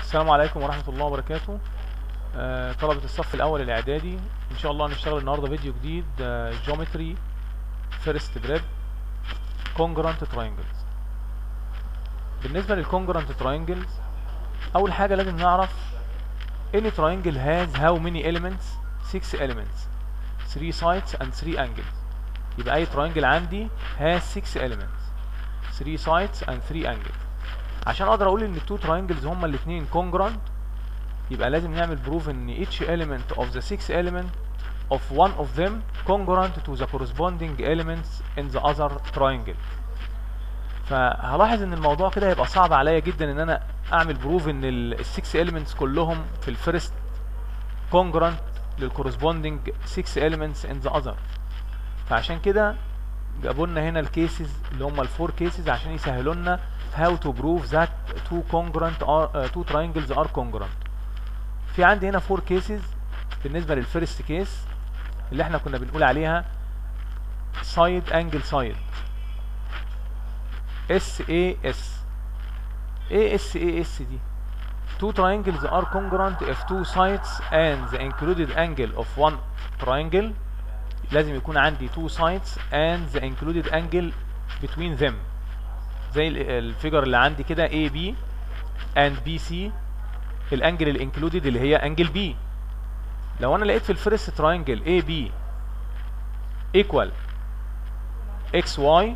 السلام عليكم ورحمة الله وبركاته آه، طلبة الصف الأول الإعدادي إن شاء الله هنشتغل النهاردة فيديو جديد جيومتري فيرست بريب congruent triangles بالنسبة للcongruent triangles أول حاجة لازم نعرف any triangle has how many elements 6 elements 3 sides and 3 angles يبقى أي triangle عندي has 6 elements 3 sides and 3 angles عشان اقدر اقول ان التو تراينجلز هما الاثنين congruent يبقى لازم نعمل بروف ان each element of the six element of one of them congruent to the corresponding elements in the other triangle فهلاحظ ان الموضوع كده هيبقى صعب عليا جدا ان انا اعمل بروف ان السكس elements كلهم في الفيرست congruent للcorresponding six elements in the other فعشان كده جابوا لنا هنا الكيسز اللي هم الفور كيسز عشان يسهلوا لنا how to prove that two congruent are uh, two triangles are congruent في عندي هنا فور كيسز بالنسبه للفيرست كيس اللي احنا كنا بنقول عليها side angle side SAS ايه SAS دي two triangles are congruent if two sides and the included angle of one triangle لازم يكون عندي two sides and the included angle between them زي الفيجر اللي عندي كده AB and BC الانجل الانكلودد اللي هي انجل B لو انا لقيت في الفيرست تراينجل AB equal XY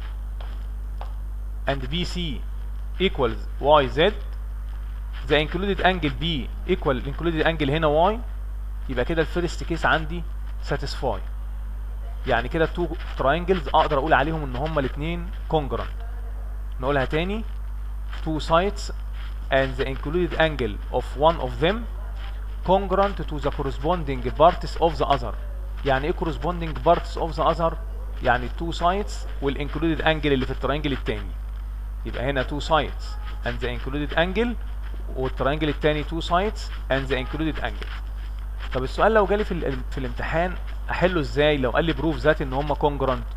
and BC equals YZ the included angle B equal included angle هنا Y يبقى كده الفيرست كيس عندي satisfy يعني كده التو تراينجلز اقدر اقول عليهم ان هما الاثنين congruent نقولها تاني two sides and the included angle of one of them congruent to the corresponding parts of the other يعني ايه corresponding parts of the other يعني two sides والincluded angle اللي في الترينجل التاني يبقى هنا two sides and the included angle والترينجل التاني two sides and the included angle طب السؤال لو جالي في, ال في الامتحان احله ازاي لو قال لي بروف ذات ان هما congruent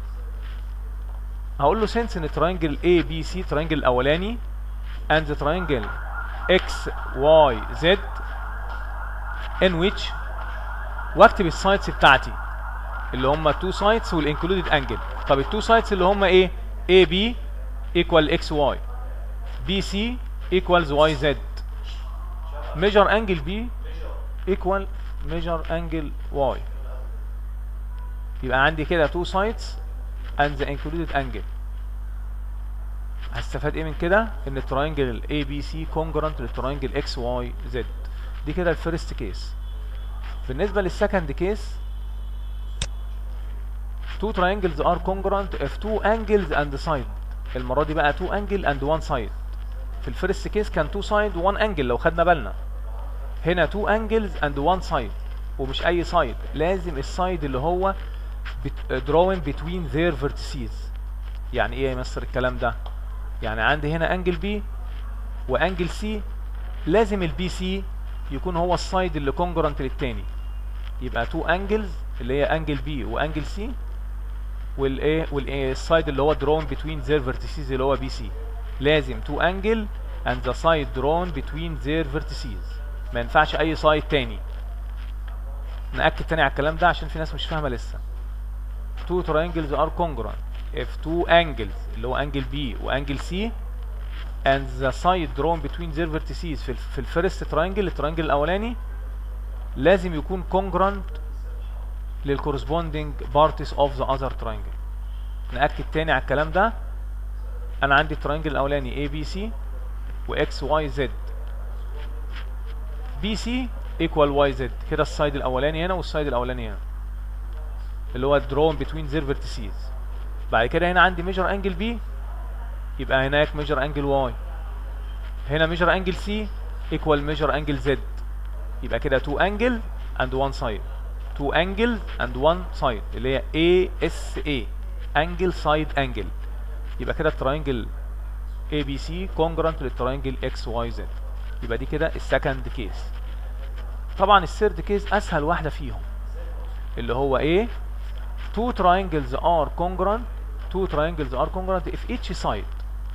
هقول له since ان triangle A B C triangle الاولاني and the triangle X Y Z in which واكتب السايدز بتاعتي اللي هم two sides والincluded angle طب التو sides اللي هم ايه A B equal X Y B C equals Y Z measure angle B equal measure angle Y يبقى عندي كده two sides and the included angle هستفاد ايه من كده ان التراينجل ال ABC congruent للتراينجل XYZ دي كده الفيرست كيس بالنسبه للسكند كيس two triangles are congruent if two angles and side المره دي بقى two angle and one side في الفيرست كيس كان two side one angle لو خدنا بالنا هنا two angles and one side ومش اي سايد لازم السايد اللي هو drawing between their vertices يعني ايه يمثل الكلام ده يعني عندي هنا انجل بي وانجل سي لازم البي سي يكون هو السايد اللي كونجرنت للتاني يبقى تو انجلز اللي هي انجل بي وانجل سي والايه والايه السايد اللي هو drawn between their vertices اللي هو بي سي لازم تو انجل and the side drawn between their vertices ما ينفعش اي سايد تاني نأكد تاني على الكلام ده عشان في ناس مش فاهمه لسه two triangles are congruent if two angles اللي هو انجل B وانجل C and the side drawn between their vertices في, في الفيرست تراينجل التراينجل الاولاني لازم يكون congruent للcorresponding parts of the other triangle نأكد تاني على الكلام ده انا عندي التراينجل الاولاني ABC و XYZ BC equal YZ كده السايد الاولاني هنا والسايد الاولاني هنا اللي هو drawn between their vertices بعد كده هنا عندي ميجر انجل بي يبقى هناك ميجر انجل واي هنا ميجر انجل سي ايكوال ميجر انجل زد يبقى كده 2 انجل اند 1 سايد 2 انجل اند 1 سايد اللي هي اي اس اي انجل سايد انجل يبقى كده التراينجل اي بي سي كونجرنت للتراينجل اكس واي زد يبقى دي كده السكند كيس طبعا الثيرد كيس اسهل واحده فيهم اللي هو ايه two triangles are congruent two triangles are congruent if each side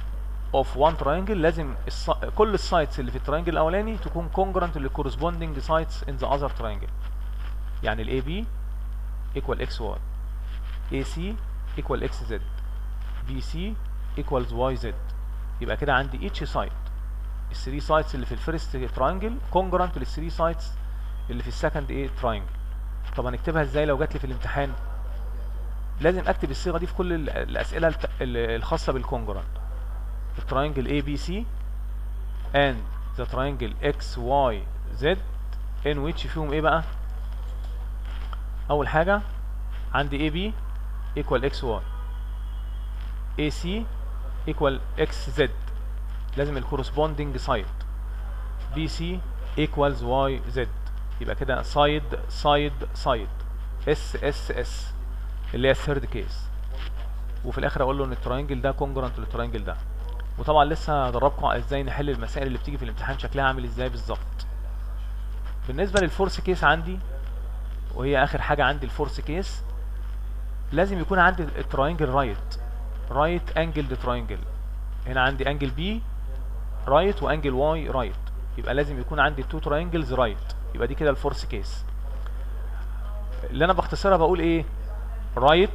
اوف وان تراينجل لازم الص... كل السايتس اللي في التراينجل الاولاني تكون كونجرنت للكورسبوندنج سايتس ان ذا اذر تراينجل يعني الاي بي equal اكس واي اي سي equal اكس زد بي سي equals واي زد يبقى كده عندي each سايت الثري سايتس اللي في الفيرست تراينجل كونجرنت للثري سايتس اللي في السكند ايه تراينجل طب هنكتبها ازاي لو جات لي في الامتحان لازم اكتب الصيغه دي في كل ال- الاسئله الت- ال- الخاصه بالكونجرنت التراينجل اي بي سي and the triangle x y z in which فيهم ايه بقى اول حاجه عندي اي بي equal x y AC equal xz لازم الكورسبوندنج سايد BC equals YZ يبقى كده سايد سايد سايد اس اس اس اللي هي الثيرد كيس وفي الاخر اقول له ان التراينجل ده كونجرنت للتراينجل ده وطبعا لسه هدربكم على ازاي نحل المسائل اللي بتيجي في الامتحان شكلها عامل ازاي بالظبط بالنسبه للفورس كيس عندي وهي اخر حاجه عندي الفورس كيس لازم يكون عندي التراينجل رايت رايت انجل تراينجل هنا عندي انجل بي رايت وانجل واي رايت يبقى لازم يكون عندي تو تراينجلز رايت يبقى دي كده الفورس كيس اللي انا بختصرها بقول ايه رايت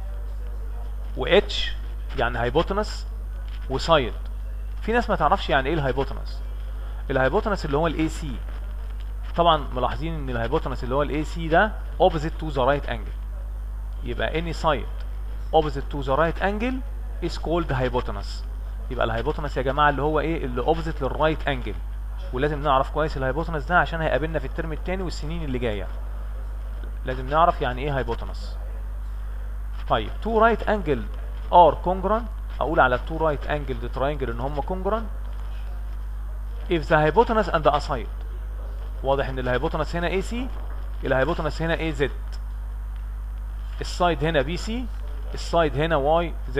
واتش يعني هايبوتنس وسايد في ناس ما تعرفش يعني ايه الهايبوتنس الهايبوتنس اللي هو الاي سي طبعا ملاحظين ان الهايبوتنس اللي هو الاي سي ده opposite to the right angle يبقى any side opposite to the right angle is called hypotenuse يبقى الهايبوتنس يا جماعه اللي هو ايه اللي opposite للرايت انجل ولازم نعرف كويس الهايبوتنس ده عشان هيقابلنا في الترم الثاني والسنين اللي جايه لازم نعرف يعني ايه هايبوتنس طيب two right angle are congruent اقول على two right angle triangle ان هم congruent if the hypotenuse and the aside واضح ان الهايبوتنس هنا AC الهايبوتنس هنا AZ السايد هنا BC السايد هنا YZ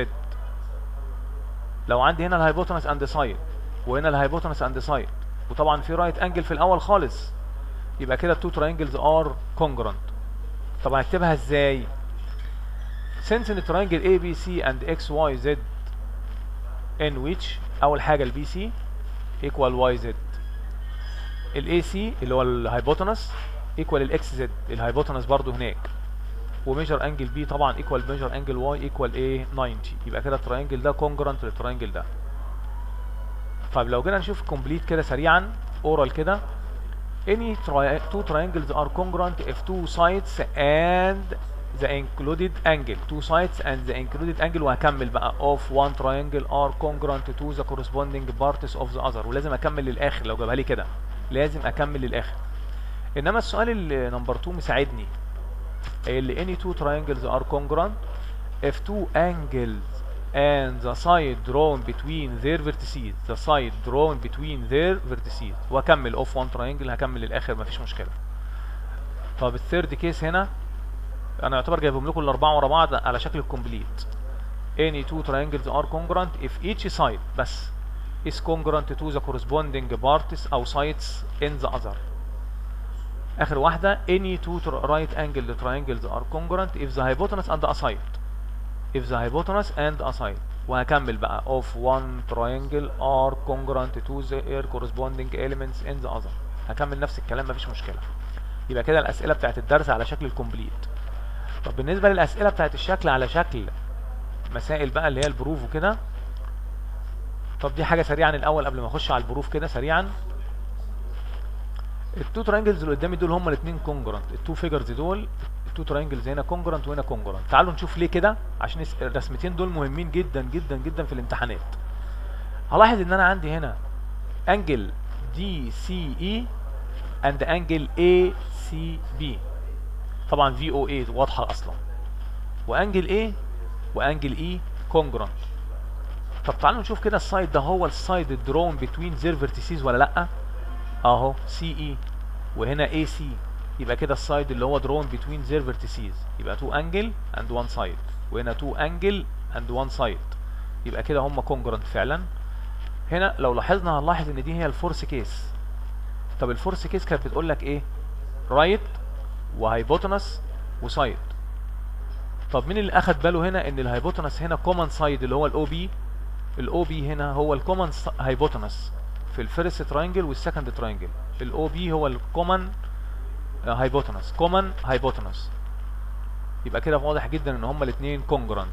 لو عندي هنا الهايبوتنس اند سايد وهنا الهايبوتنس اند سايد وطبعا في رايت انجل في الاول خالص يبقى كده التو تراينجلز ار كونجرنت طب هنكتبها ازاي since ان triangle ABC and XYZ in which اول حاجه البي سي equal YZ ال AC اللي هو الهايبوتنس equal الاكس زد الهايبوتنس برضو هناك وميجر انجل بي طبعا ايكوال ميجر انجل واي ايكوال ايه 90 يبقى كده التراينجل ده كونجرنت للتراينجل ده طيب لو جينا نشوف كومبليت كده سريعا اورال كده any tri two triangles are congruent if two sides and the included angle two sides and the included angle وهكمل بقى of one triangle are congruent to the corresponding parts of the other ولازم اكمل للاخر لو جابها لي كده لازم اكمل للاخر انما السؤال اللي نمبر 2 مساعدني اللي any two triangles are congruent if two angles and the side drawn between their vertices the side drawn between their vertices واكمل off one triangle هكمل للاخر مفيش مشكله طب الثيرد كيس هنا انا يعتبر جايبهم لكم الاربعه ورا بعض على شكل الكومبليت any two triangles are congruent if each side بس is congruent to the corresponding parts او sides in the other اخر واحده any two tr- right angled triangles are congruent if the hypotenuse and a side if the hypotenuse and a side وهكمل بقى of one triangle are congruent to their corresponding elements in the other هكمل نفس الكلام مفيش مشكله يبقى كده الاسئله بتاعت الدرس على شكل الكومبليت طب بالنسبه للاسئله بتاعت الشكل على شكل مسائل بقى اللي هي البروف وكده طب دي حاجه سريعا الاول قبل ما اخش على البروف كده سريعا التو ترينجلز اللي قدامي دول هما الاثنين كونجرنت التو فيجرز دول التو ترينجلز هنا كونجرنت وهنا كونجرنت تعالوا نشوف ليه كده عشان الس- الرسمتين دول مهمين جدا جدا جدا في الامتحانات هلاحظ ان انا عندي هنا انجل دي سي اي اند انجل اي سي بي طبعا في او اي واضحه اصلا وانجل اي وانجل اي كونجرنت طب تعالوا نشوف كده السايد ده هو السايد درون بتوين زير فيرتيسيز ولا لا اهو سي اي وهنا اي سي يبقى كده السايد اللي هو درون بتوين زير فيرتيسيز يبقى تو انجل اند وان سايد وهنا تو انجل اند وان سايد يبقى كده هم كونجرنت فعلا هنا لو لاحظنا هنلاحظ ان دي هي الفورس كيس طب الفورس كيس كانت بتقول لك ايه رايت وهايبوتنس وسايد طب مين اللي اخد باله هنا ان الهايبوتنس هنا كومن سايد اللي هو الاو بي الاو بي هنا هو الكومن هايبوتنس في الفيرست تراينجل والسكند تراينجل الاو بي هو الكومن هايبوتنس كومن هايبوتنس يبقى كده واضح جدا ان هما الاثنين كونجرانت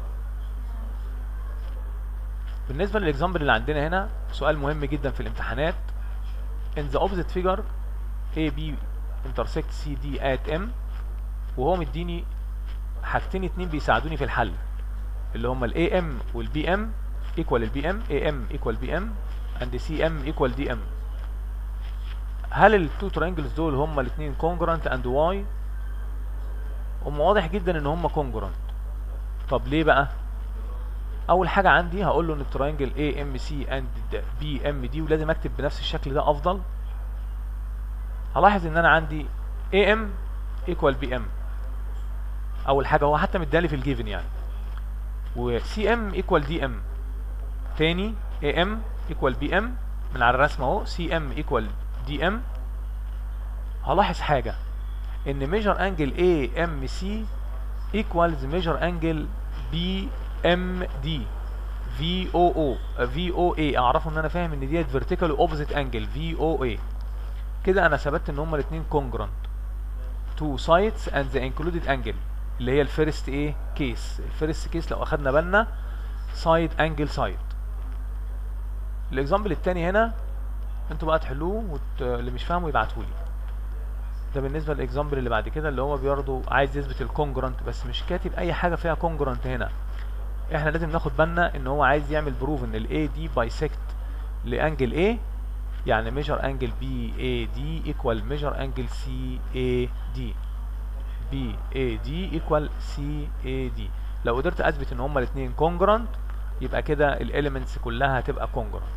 بالنسبه للاكزامبل اللي عندنا هنا سؤال مهم جدا في الامتحانات in the opposite figure AB intersect CD at M وهو مديني حاجتين اتنين بيساعدوني في الحل اللي هما ال AM وال BM equal ال BM AM equal BM and CM equal DM هل التو ترينجلز دول هما الاثنين congruent and why هم واضح جدا ان هما congruent طب ليه بقى اول حاجه عندي هقول له ان التراينجل اي ام سي اند بي ام دي ولازم اكتب بنفس الشكل ده افضل هلاحظ ان انا عندي اي ام ايكوال بي ام اول حاجه هو حتى مدالي في الجيفن يعني وسي ام ايكوال دي ام تاني اي ام ايكوال بي ام من على الرسمه اهو سي ام ايكوال دي ام هلاحظ حاجه ان ميجر انجل اي ام سي ايكوالز ميجر انجل بي ام دي في او او في او اي اعرفوا ان انا فاهم ان ديت فيرتيكال اوبوزيت انجل في او اي كده انا ثبت ان هما الاثنين كونجرانت تو سايدز اند ذا انكلودد انجل اللي هي الفيرست ايه كيس الفيرست كيس لو اخدنا بالنا سايد انجل سايد الاكزامبل الثاني هنا انتوا بقى تحلوه وت... اللي مش فاهمه يبعتوا لي ده بالنسبه للاكزامبل اللي بعد كده اللي هو برضه عايز يثبت الكونجرانت بس مش كاتب اي حاجه فيها كونجرانت هنا احنا لازم ناخد بالنا ان هو عايز يعمل بروف ان الاي دي بايسكت لانجل اي يعني ميجر انجل بي اي دي ايكوال ميجر انجل سي اي دي بي اي دي ايكوال سي اي دي لو قدرت اثبت ان هما الاثنين كونجرانت يبقى كده الاليمنتس كلها هتبقى كونجرانت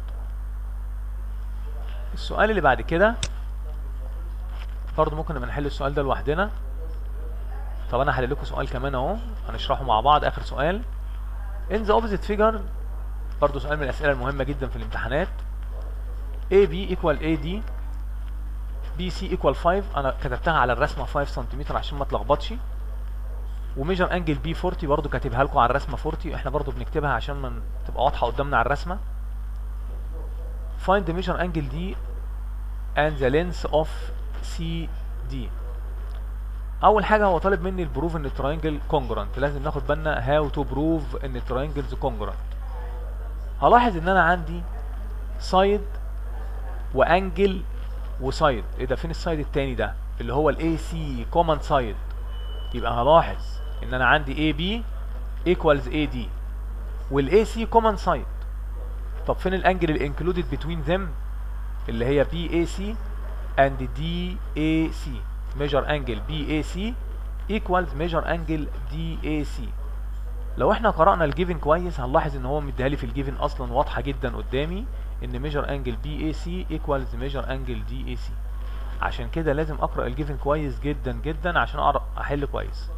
السؤال اللي بعد كده برضه ممكن نبقى نحل السؤال ده لوحدنا طب انا هحل لكم سؤال كمان اهو هنشرحه مع بعض اخر سؤال in the opposite figure برضه سؤال من الاسئله المهمه جدا في الامتحانات AB equal AD BC equal 5 انا كتبتها على الرسمه 5 سم عشان ما اتلخبطش وميجر انجل بي 40 برضه كاتبها لكم على الرسمه 40 احنا برضه بنكتبها عشان ما تبقى واضحه قدامنا على الرسمه find the measure angle D and the length of CD اول حاجه هو طالب مني البروف ان التراينجل كونجرانت لازم ناخد بالنا هاو تو بروف ان التراينجلز كونجرانت هلاحظ ان انا عندي سايد وانجل وسايد ايه ده فين السايد التاني ده اللي هو الاي سي كومن سايد يبقى هلاحظ ان انا عندي اي بي ايكوالز اي دي والاي سي كومن سايد طب فين الانجل الانكلودد بتوين ذم اللي هي بي اي سي اند دي اي سي measure angle BAC equals measure angle DAC لو احنا قرأنا الجيفن كويس هنلاحظ ان هو مديها لي في الجيفن اصلا واضحة جدا قدامي ان measure angle BAC equals measure angle DAC عشان كده لازم اقرأ الجيفن كويس جدا جدا عشان اعرف احل كويس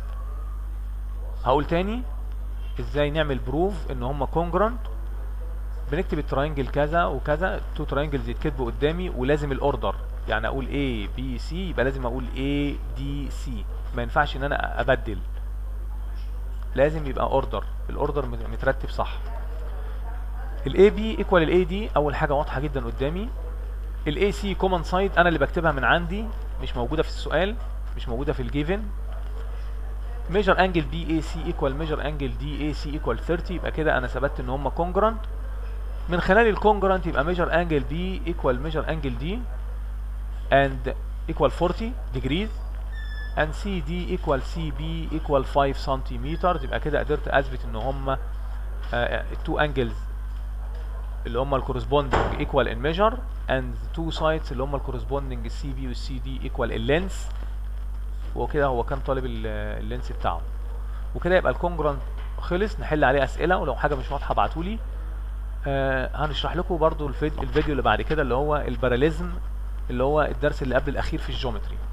هقول تاني ازاي نعمل بروف ان هما كونجرانت بنكتب التراينجل كذا وكذا تو تراينجلز يتكتبوا قدامي ولازم الاوردر يعني اقول A B C يبقى لازم اقول A D C ما ينفعش ان انا ابدل لازم يبقى اوردر الاوردر مترتب صح ال AB ايكوال ال AD اول حاجه واضحه جدا قدامي ال AC كومن سايد انا اللي بكتبها من عندي مش موجوده في السؤال مش موجوده في الجيفن ميجر انجل بي اي سي ايكوال ميجر انجل دي اي سي ايكوال 30 يبقى كده انا ثبت ان هم كونجرانت من خلال الكونجرانت يبقى ميجر انجل بي ايكوال ميجر انجل دي and equal 40 degrees and CD equal CB equal 5 centimeters يبقى كده قدرت اثبت ان هم التو انجلز اللي هم الكورسبوندنج equal in measure and the two sides اللي هم الكورسبوندنج السي بي والسي دي equal اللينس وكده هو كان طالب اللينس بتاعه وكده يبقى الكونجرانت خلص نحل عليه اسئله ولو حاجه مش واضحه ابعتولي آه هنشرح لكم برضو الفيديو اللي بعد كده اللي هو الباراليزم اللي هو الدرس اللي قبل الاخير في الجيومتري